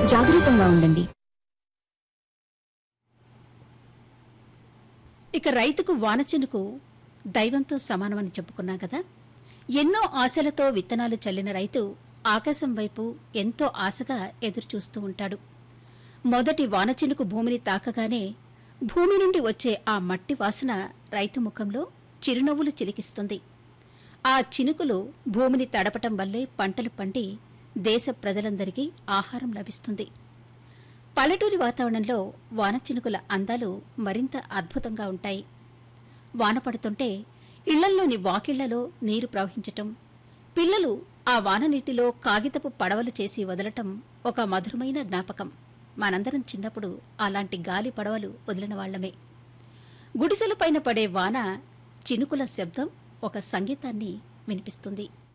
జాగరూకంగా ఉండండి ఇక రైతుకు వానచినుకు దైవంతో సమానమని చెప్పుకున్నాం కదా ఎన్నో ఆశలతో విత్తనాలు చల్లిన రైతు ఆకాశం వైపు ఎంతో ఆశగా ఎదురుచూస్తూ ఉంటాడు మొదటి వానచినుకు భూమిని తాకగానే భూమి నుండి వచ్చే ఆ మట్టి వాసన రైతు ముఖంలో చిరునవ్వులు చిలికిస్తుంది ఆ చినుకులు భూమిని తడపటం వల్లే పంటలు పండి దేశ ప్రజలందరికీ ఆహారం లభిస్తుంది పల్లెటూరి వాతావరణంలో వాన చినుకుల అందాలు మరింత అద్భుతంగా ఉంటాయి వాన పడుతుంటే ఇళ్లల్లోని వాకిళ్లలో నీరు ప్రవహించటం పిల్లలు ఆ వాన నీటిలో కాగితపు పడవలు చేసి వదలటం ఒక మధురమైన జ్ఞాపకం మనందరం చిన్నప్పుడు అలాంటి గాలి పడవలు వదిలిన వాళ్లమే గుడిసెలపైన పడే వాన చినుకుల శబ్దం ఒక సంగీతాన్ని వినిపిస్తుంది